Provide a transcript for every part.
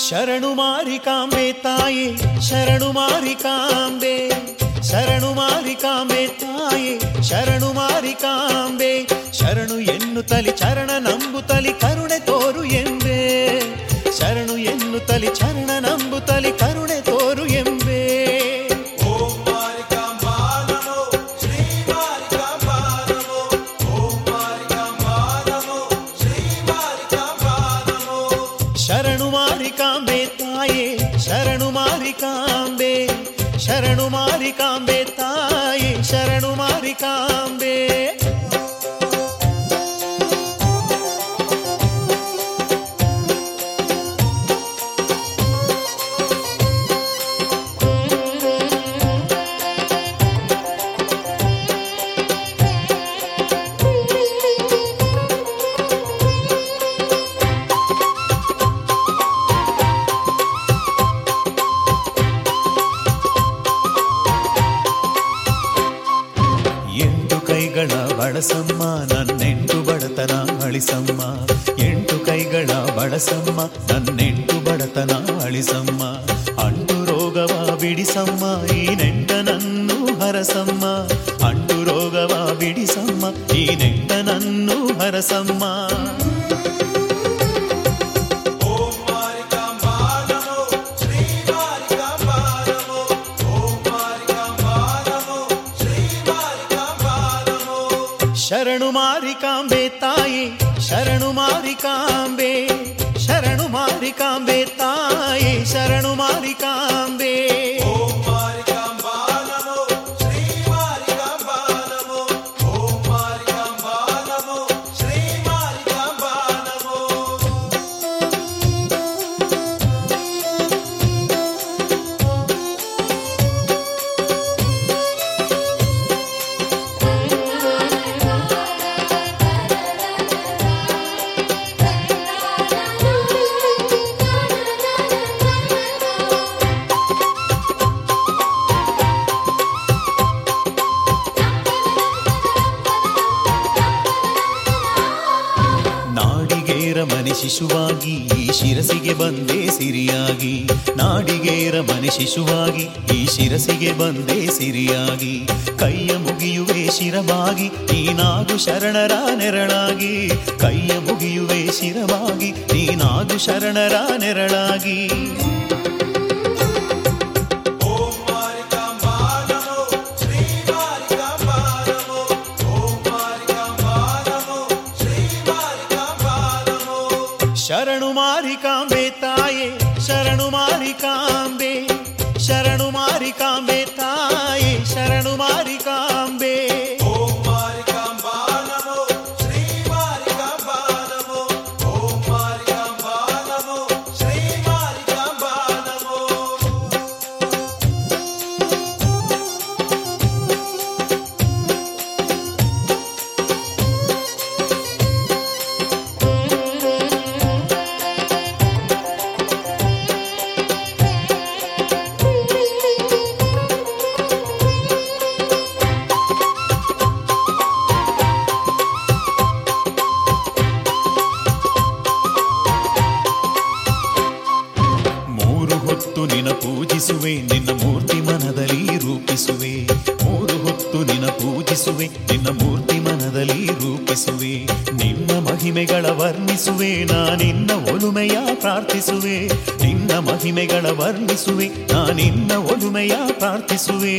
ಶರಣು ಮಾರಿಕಾಂಬೆ ತಾಯಿ ಶರಣು ಮಾರಿಕಾಂಬೆ ಶರಣು ಮಾರಿಕಾಂಬೆ ತಾಯಿ ಶರಣು ಮಾರಿಕಾಂಬೆ ಶರಣು ಎನ್ನುತ್ತಲಿ ಚರಣ ನಂಬುತ್ತಲಿ ಕರುಣೆ ತೋರು ಎಂಬೆ ಶರಣು ಎನ್ನುತ್ತಲಿ ಚರಣ ನಂಬುತ್ತಲಿ ಕರುಣೆ ತೋರು ಎಂಬೆ ಓಂ ಮಾರಿಕಾಂಬಾ ನಮೋ ಶ್ರೀ ಮಾರಿಕಾಂಬಾ ನಮೋ ಓಂ ಮಾರಿಕಾಂಬಾ ನಮೋ ಶ್ರೀ ಮಾರಿಕಾಂಬಾ ನಮೋ ಶರಣು ಮಾರಿಕಾಂಬೆ ತಾಯೇ ಶರಣು ಮಾರಿಕಾಂಬೆ ಶರಣು ಮಾರಿಕಾಂಬೆ ತಾಯೇ ಶರಣು ಮಾರಿಕಾಂಬೆ ಎಂಟು ಕೈಗಳ ಬಳಸಮ್ಮ ನನ್ನೆಂಟು ಬಡತನ ಅಳಿಸಮ್ಮ ಎಂಟು ಕೈಗಳ ಬಳಸಮ್ಮ ನನ್ನೆಂಟು ಬಡತನ ಅಳಿಸಮ್ಮ ಅಂಟು ರೋಗವ ಬಿಡಿಸಮ್ಮ ಈ ನೆಂಟನನ್ನು ಹರಸಮ್ಮ ಅಂಟು ರೋಗವ ಬಿಡಿಸಮ್ಮ ಈ ನೆಂಟನನ್ನು ಹರಸಮ್ಮ ಓಂ ಮಾರಿಕಾಂಬಾ ನಮೋ ಶ್ರೀ ಮಾರಿಕಾಂಬಾ ನಮೋ ಓಂ ಮಾರಿಕಾಂಬಾ ನಮೋ ಶ್ರೀ ಮಾರಿಕಾಂಬಾ ನಮೋ ಶರಣು ಮಾರಿಕಾಂಬೆ ತಾಯಿ ಶರಣು ಮಾರಿಕಾಂಬೆ ಶರಣು ಮಾರಿಕಾಂಬೆ ತಾಯಿ ಶರಣು ಮಾರಿಕಾಂಬೆ ಓಂ ಮಾರಿಕಾಂಬಾ ನಮೋ ಶ್ರೀ ಮಾರಿಕಾಂಬಾ ನಮೋ ಓಂ ಮಾರಿಕಾಂಬಾ ನಮೋ ಶ್ರೀ ಮಾರಿಕಾಂಬಾ ನಮೋ ನಾಡಿಗೇರ ಮನೆ ಶಿಶುವಾಗಿ ಈ ಶಿರಸಿಗೆ ಬಂದೆ ಸಿರಿಯಾಗಿ ನಾಡಿಗೇರ ಮನೆ ಶಿಶುವಾಗಿ ಈ ಶಿರಸಿಗೆ ಬಂದೆ ಸಿರಿಯಾಗಿ ಕೈಯ ಮುಗಿಯುವೆ ಶಿರವಾಗಿ ನೀನಾಗು ಶರಣರ ನೆರಳಾಗಿ ಕೈಯ ಮುಗಿಯುವೆ ಶಿರವಾಗಿ ನೀನಾಗು ಶರಣರ ನೆರಳಾಗಿ ಓಂ ಮಾರಿಕಾಂಬಾ ನಮೋ ಶ್ರೀ ಮಾರಿಕಾಂಬಾ ನಮೋ ಓಂ ಮಾರಿಕಾಂಬಾ ನಮೋ ಶ್ರೀ ಮಾರಿಕಾಂಬಾ ನಮೋ ಶರಣು ಮಾರಿಕಾಂಬೆ ತಾಯೇ ಶರಣು ಮಾರಿಕಾಂಬೆ ಶರಣು ಮಾರಿಕಾಂಬೆ ತಾಯೇ ಶರಣು ಮಾರಿಕಾಂಬೆ ಓಂ ಮಾರಿಕಾಂಬಾ ನಮೋ ಶ್ರೀ ಮಾರಿಕಾಂಬಾ ನಮೋ ಓಂ ಮಾರಿಕಾಂಬಾ ನಮೋ ಶ್ರೀ ಮಾರಿಕಾಂಬಾ ನಮೋ ಮೂರು ಹೊತ್ತು ನಿನ ಪೂಜಿಸುವೆ ನಿನ್ನ ಮೂರ್ತಿ ಮನದಲ್ಲಿ ರೂಪಿಸುವೆ ಮೂರು ಹೊತ್ತು ನಿನ ಪೂಜಿಸುವೆ ನಿನ್ನ ಮೂರ್ತಿ ಮನದಲ್ಲಿ ರೂಪಿಸುವೆ ನಿನ್ನ ಮಹಿಮೆಗಳ ವರ್ಣಿಸುವೆ ನಾನಿನ್ನ ಒಲುಮೆಯ ಪ್ರಾರ್ಥಿಸುವೆ ನಿನ್ನ ಮಹಿಮೆಗಳ ವರ್ಣಿಸುವೆ ನಾನಿನ್ನ ಒಲುಮೆಯ ಪ್ರಾರ್ಥಿಸುವೆ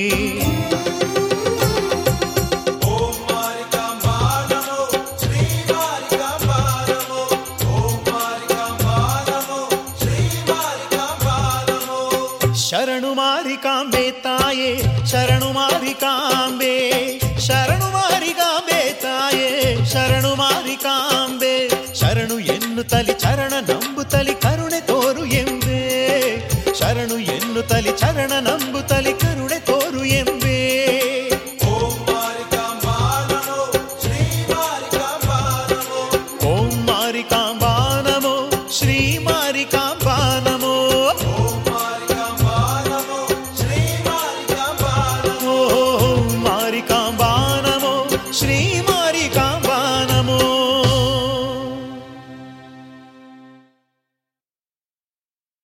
ಓಂ ಮಾರಿಕಾಂಬಾ ನಮೋ ಶ್ರೀ ಮಾರಿಕಾಂಬಾ ನಮೋ ಓಂ ಮಾರಿಕಾಂಬಾ ನಮೋ ಶ್ರೀ ಮಾರಿಕಾಂಬಾ ನಮೋ ಶರಣು ಮಾರಿಕಾಂಬೆ ತಾಯೇ ಶರಣು ಮಾರಿಕಾಂಬೆ ಶರಣು ಮಾರಿಕಾಂಬೆ ತಾಯೇ ಶರಣು ಮಾರಿಕಾಂಬೆ ಶರಣು ಎನ್ನುತ್ತಲಿ ಚರಣ ನಂಬುತ್ತಲಿ ಕರುಣೆ ತೋರು ಎಂಬೆ ಶರಣು ಎನ್ನುತ್ತಲಿ ಚರಣ ನಂಬುತ್ತಲಿ ಕರುಣೆ ತೋರು ಎಂಬೆ ಓಂ ಮಾರಿಕಾಂಬಾ ನಮೋ ಶ್ರೀ ಮಾರಿಕಾಂಬಾ ನಮೋ ಓಂ ಮಾರಿಕಾಂಬಾ ನಮೋ ಶ್ರೀ ಮಾರಿಕಾಂಬಾ ನಮೋ ಓಂ ಮಾರಿಕಾಂಬಾ ನಮೋ ಶ್ರೀ ಮಾರಿಕಾಂಬಾ ನಮೋ ಓಂ ಮಾರಿಕಾಂಬಾ